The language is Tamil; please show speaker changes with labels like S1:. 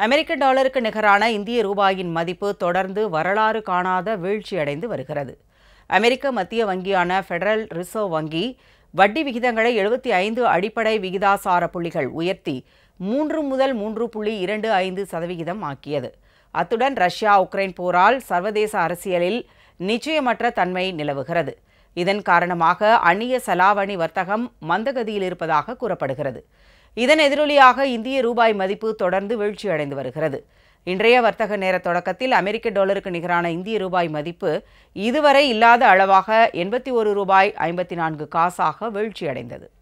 S1: அமெரிக்க டாலருக்கு நிகரான இந்திய ரூபாயின் மதிப்பு தொடர்ந்து வரலாறு காணாத வீழ்ச்சியடைந்து வருகிறது அமெரிக்க மத்திய வங்கியான ஃபெடரல் ரிசர்வ் வங்கி வட்டி விகிதங்களை எழுபத்தி ஐந்து அடிப்படை விகிதாசார புள்ளிகள் உயர்த்தி மூன்று முதல் மூன்று புள்ளி இரண்டு ஐந்து சதவிகிதம் ஆக்கியது அத்துடன் ரஷ்யா உக்ரைன் போரால் சர்வதேச அரசியலில் நிச்சயமற்ற தன்மை நிலவுகிறது இதன் காரணமாக அந்நிய செலாவணி வர்த்தகம் மந்தகதியில் இருப்பதாக கூறப்படுகிறது இதன் எதிரொலியாக இந்திய ரூபாய் மதிப்பு தொடர்ந்து வீழ்ச்சியடைந்து வருகிறது இன்றைய வர்த்தக நேர தொடக்கத்தில் அமெரிக்க டாலருக்கு நிகரான இந்திய ரூபாய் மதிப்பு இதுவரை இல்லாத அளவாக எண்பத்தி ஒரு ரூபாய் ஐம்பத்தி நான்கு காசாக வீழ்ச்சியடைந்தது